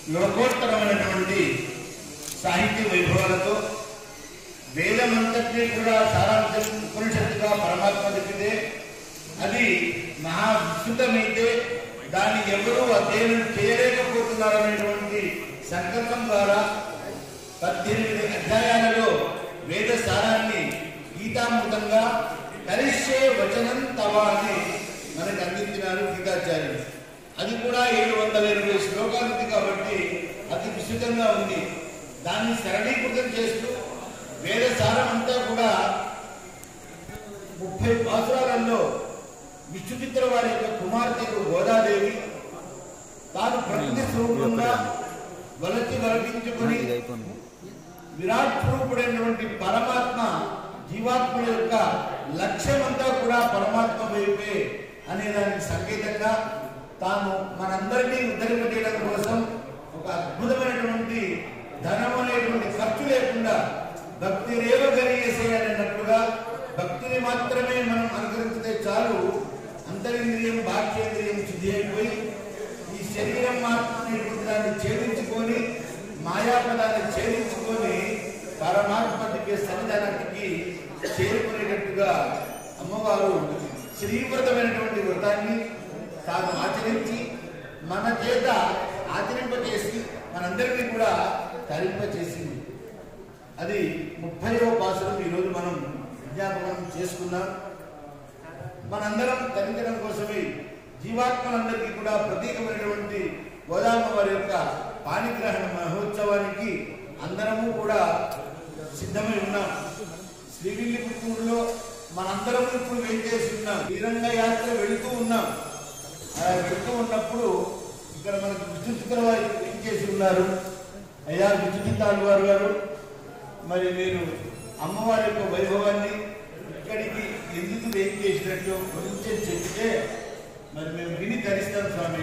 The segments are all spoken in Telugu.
లోకోత్తరమైనటువంటి సాహిత్య వైభవాలతో వేదమంతటినీ కూడా సారాంశం ఉపనిషత్తుగా పరమాత్మ చెప్పితే అది మహా విస్తృతమైతే దాన్ని ఎవరూ అధ్యయనం చేయలేకపోతున్నారనేటువంటి సంకల్పం ద్వారా పద్దెనిమిది అధ్యాయాలలో వేద సారాన్ని గీతామృతంగా కరిష్యే వచనం తవ అని మనకు అందించినారు గీతాచార్యులు అది కూడా ఏడు వందల ఇరవై శ్లోకాలు ఉంది కాబట్టి అతి విస్తృతంగా ఉంది దాన్ని సరళీకృతం చేస్తూ వేద సారం అంతా కూడా ముప్పై పాసురాలలో విష్ణుచిత్ర వారి యొక్క కుమార్తెకు గోదాదేవి తాను ప్రకృతి స్వరూపంగా వలచి వలపించుకుని విరాట్ స్వరూపుడైనటువంటి పరమాత్మ జీవాత్మ యొక్క లక్ష్యమంతా కూడా పరమాత్మ వైపే అనే దానికి సంకేతంగా తాను మనందరినీ ఉద్ధరింపజేయడం కోసం ఒక అద్భుతమైనటువంటి ధనం అనేటువంటి ఖర్చు లేకుండా భక్తి రేవ గరియేసే అన్నట్టుగా భక్తిని మాత్రమే మనం అనుసరించితే చాలు అంతరింద్రియం బాహ్యేంద్రియం శుద్ధి అయిపోయి ఈ శరీరం మాత్రమైనటువంటి దాన్ని ఛేదించుకొని మాయాపదాన్ని ఛేదించుకొని పరమాత్మ దివ్య సన్నిధానానికి చేరుకునేటట్టుగా అమ్మవారు శ్రీవ్రతమైనటువంటి వ్రతాన్ని తాను ఆచరించి మన చేత ఆచరింపచేసి మనందరికీ కూడా తరింపచేసింది అది ముప్పైవ పాసురం ఈరోజు మనం విజ్ఞాపనం చేసుకున్నాం మనందరం తరించడం కోసమే జీవాత్మలందరికీ కూడా ప్రతీకమైనటువంటి గోదామ వారి యొక్క పాణిగ్రహణ మహోత్సవానికి అందరము కూడా సిద్ధమై ఉన్నాం శ్రీవిల్లిపుత్తూరులో మనందరం ఇప్పుడు వెంచేసి ఉన్నాం శ్రీరంగ యాత్ర వెళుతూ ఉన్నాం అలా వెళుతూ ఉన్నప్పుడు ఇక్కడ మనకు విష్ణు చిత్రవారి వెంచేసి ఉన్నారు అయ్యా విష్ణు చిత్తాలు వారు గారు మరి మీరు అమ్మవారి యొక్క వైభవాన్ని ఇక్కడికి ఎందుకు వేయించేసినట్టు కొంచెం చెప్తే మరి మేము విని తరిస్తాం స్వామి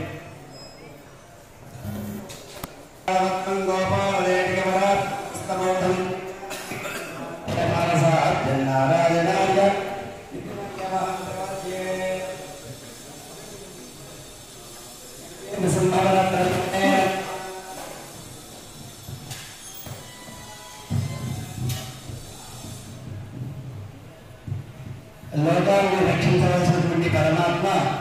లోకాలను రక్షించవలసినటువంటి పరమాత్మ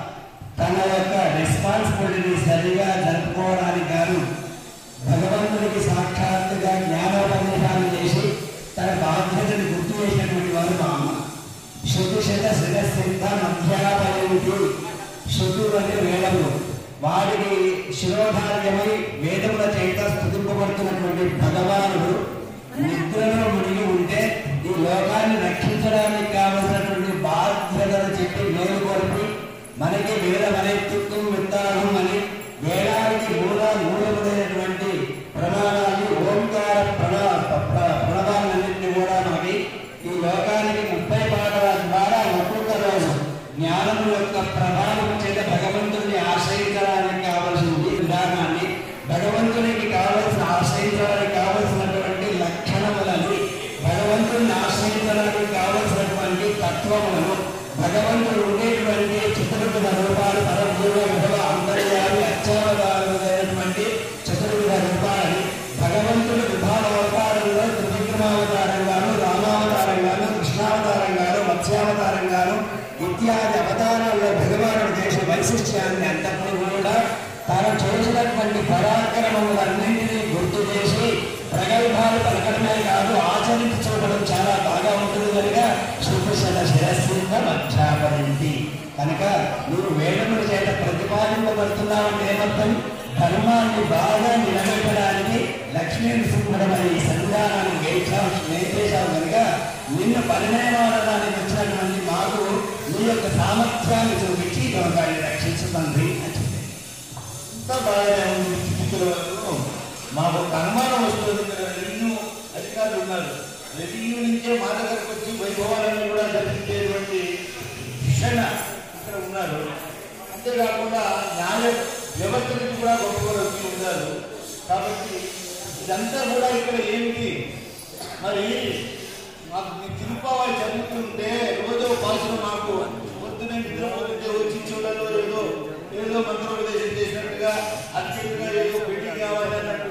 తన యొక్క రెస్పాన్సిబిలిటీని సరిగా జరుపుకోవడానికి గాను భగవంతుడికి సాక్షాత్తుగా జ్ఞానోపదేశాలు చేసి తన బాధ్యతను గుర్తు చేసినటువంటి వారు మా అమ్మ శుద్ధి శత శిరసిద్ధ మధ్యాపయంతి శుద్ధులు అంటే వేదములు వాడికి శిరోధార్యమై వేదముల చేత స్థుతింపబడుతున్నటువంటి భగవానుడు నిద్రలో మునిగి ఉంటే ఈ లోకాన్ని రక్షించడానికి కావలసినటువంటి బాధ్యతలు చెప్పి మేలు కొరకు మనకి వేద మనెత్తుత్వం విత్తానం అని వేదానికి మూల మూలములైనటువంటి ప్రమాణాలు ఓంకార ప్రణా ప్ర- ప్రణవాలన్నింటినీ కూడా మనకి ఈ లోకానికి ముప్పై పాటల ద్వారా ఒక్కొక్క రోజు జ్ఞానం యొక్క ప్రభావం చేత భగవంతుడిని ఆశ్రయించడానికి కావలసిన ఈ విధానాన్ని భగవంతునికి కావలసిన ఆశ్రయించడానికి కావలసినటువంటి లక్షణములని భగవంతుని ఆశ్రయించడానికి కావలసినటువంటి తత్వములను భగవంతుడు ఉండేటువంటి చతుర్విధ రూపాలు పరభూమ విధవ అంతర్యామి అత్యావతారమైనటువంటి చతుర్విధ రూపాలని భగవంతుడు విభావ అవతారంలో త్రివిక్రమావతారంగాను రామావతారంగాను కృష్ణావతారంగాను మత్స్యావతారంగాను ఇత్యాది అవతారాల్లో భగవానుడు చేసే వైశిష్ట్యాన్ని అంతటినీ కూడా తాను చేసినటువంటి పరాక్రమములన్నింటినీ గుర్తు చేసి ప్రగల్భాలు పలకడమే కాదు ఆచరించి చూడడం చాలా బాగా ఉంటుంది కనుక శుభశల శిరస్సింద మధ్యాపరింది కనుక నువ్వు వేదముల చేత ప్రతిపాదింపబడుతున్నావంటే ఏమర్థం ధర్మాన్ని బాగా నిలబెట్టడానికి లక్ష్మీ నృసింహుడు అనే ఈ సంవిధానాన్ని వేయించావు నేర్చేశావు కనుక నిన్ను పరిణయమానడానికి వచ్చినటువంటి మాకు నీ యొక్క సామర్థ్యాన్ని చూపించి లోకాన్ని రక్షించుతుంది అని చెప్పారు అంత బాగానే ఉంది స్థితిలో వరకు మాకు ఒక అనుమానం వస్తుంది ఇక్కడ రెవెన్యూ అధికారులు ఉన్నారు రెవెన్యూ నుంచే మా దగ్గరకు వచ్చి వైభవాలను కూడా జరిపించేటువంటి శిక్షణ ఇక్కడ ఉన్నారు అంతేకాకుండా న్యాయ వ్యవస్థ నుంచి కూడా గొప్పగా వచ్చి ఉన్నారు కాబట్టి ఇదంతా కూడా ఇక్కడ ఏమిటి మరి మాకు ఈ తిరుపావాలి చదువుతుంటే రోజు పాసులు మాకు పొద్దునే నిద్రపోతుంటే వచ్చి చూడలో ఏదో ఏదో మంత్రోపదేశం చేసినట్టుగా అర్జెంటుగా ఏదో పెళ్లి కావాలన్నట్టు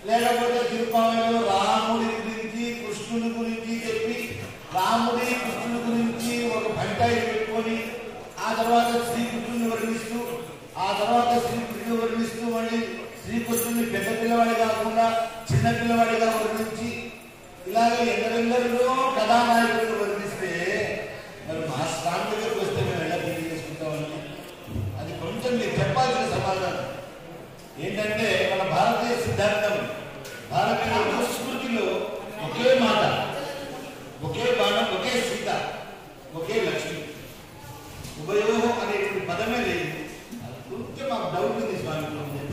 లేకపోతే తిరుపావళిలో రాముడి గురించి కృష్ణుడి గురించి చెప్పి రాముడి కృష్ణుడి గురించి ఒక పంటాయి పెట్టుకొని ఆ తర్వాత శ్రీకృష్ణుని వర్ణిస్తూ ఆ తర్వాత శ్రీకృష్ణుని వర్ణిస్తూ మళ్ళీ శ్రీకృష్ణుని పెద్ద పిల్లవాడి కాకుండా చిన్న పిల్లవాడిగా వర్ణించి ఇలాగే ఎందరెందరిలో కథానాయకులను వర్ణిస్తే మరి మా స్వామి దగ్గరకు వస్తే మేము ఎలా తిరిగి చేసుకుంటామని అది కొంచెం మీరు చెప్పాల్సిన సమాధానం ఏంటంటే మన భారతీయ సిద్ధాంతం భారతీయ సంస్కృతిలో ఒకే మాట ఒకే బాణం ఒకే సీత ఒకే లక్ష్మి ఉభయోహం అనేటువంటి పదమే లేదు అది కొంచెం మాకు డౌట్ ఉంది స్వామి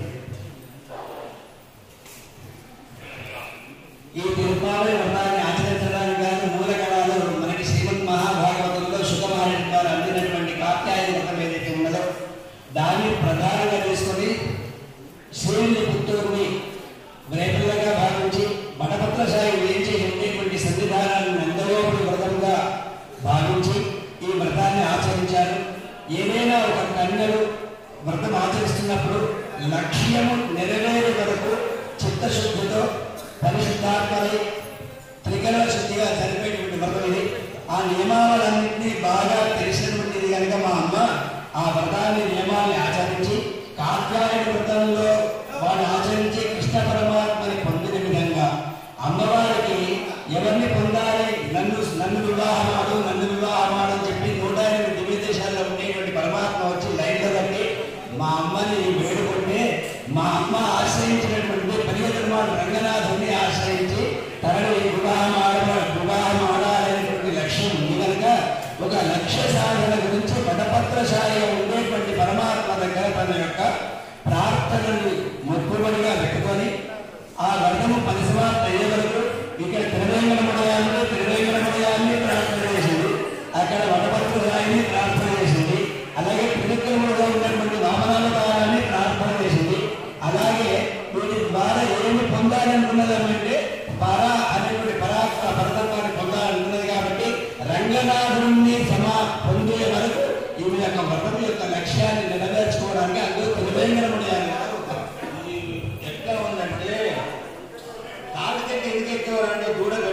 ఈ తిరుపావళి వ్రతాన్ని ఆచరించడానికి గాను మూల కళాలు మనకి శ్రీమద్ మహాభాగవతంలో సుఖమారెడ్డి గారు అందినటువంటి కాత్యాయ వ్రతం ఏదైతే ఉన్నదో దాన్ని ప్రధానంగా తీసుకొని శ్రీని పుత్తూరుని రేపులుగా భావించి బటపత్ర సాయి వేయించి ఉండేటువంటి సన్నిధానాలను ఎందరోపడి వ్రతంగా భావించి ఈ వ్రతాన్ని ఆచరించారు ఏదైనా ఒక కన్యలు వ్రతం ఆచరిస్తున్నప్పుడు లక్ష్యము నెరవేరే వరకు చిత్తశుద్ధితో పరిశుద్ధాత్మలై త్రికరణ శుద్ధిగా జరిపేటువంటి వ్రతం ఇది ఆ నియమావళన్నింటినీ బాగా తెలిసినటువంటిది కనుక మా అమ్మ ఆ వ్రతాన్ని నియమాల్ని ఆచరించి కాత్యాయన వ్రతంలో వాడు ఆచరించి కృష్ణ పరమాత్మని పొందిన విధంగా అమ్మవారికి ఎవరిని పొందాలి నన్ను నన్ను వివాహమాడు నన్ను వివాహమాడు అని చెప్పి నూట ఎనిమిది దివ్య దేశాల్లో ఉండేటువంటి పరమాత్మ వచ్చి లైన్లో కట్టి మా అమ్మని వేడుకుంటే మా అమ్మ ఆశ్రయించినటువంటి పరిగెత్తమాడు రంగనాథుని ఆశ్రయించి తనని వివాహం ఆడవాడు వివాహం ఆడాలనేటువంటి లక్ష్యం ఉంది కనుక ఒక లక్ష్య సాధన గురించి పటపత్రశాలిగా ఉండేటువంటి పరమాత్మ దగ్గర తన యొక్క ప్రార్థనని మొక్కుబడిగా పెట్టుకొని ఆ వ్రతము పరిసమాప్తి అయ్యే వరకు ఇక్కడ తిరువేంకటమడయాన్ని తిరువేంకటమడయాన్ని ప్రార్థన చేసింది అక్కడ వడపత్ర రాయిని ప్రార్థన చేసింది అలాగే పిడుక్కముడుగా ఉన్నటువంటి వామనావతారాన్ని ప్రార్థన చేసింది అలాగే వీటి ద్వారా ఏమి పొందాలనుకున్నదంటే పర అనేటువంటి పరాత్మ పరతత్వాన్ని పొందాలనుకున్నది కాబట్టి రంగనాథుని సమా పొందే వరకు ఈమె యొక్క వ్రతం యొక్క లక్ష్యాన్ని నెరవేర్చుకోవడానికి అందులో తిరువేంకటమడయాన్ని గారు ఉన్నారు. ఇది ఎట్లా ఉందంటే తాటి చెట్టు ఎందుకు ఎక్కేవారంటే దూడ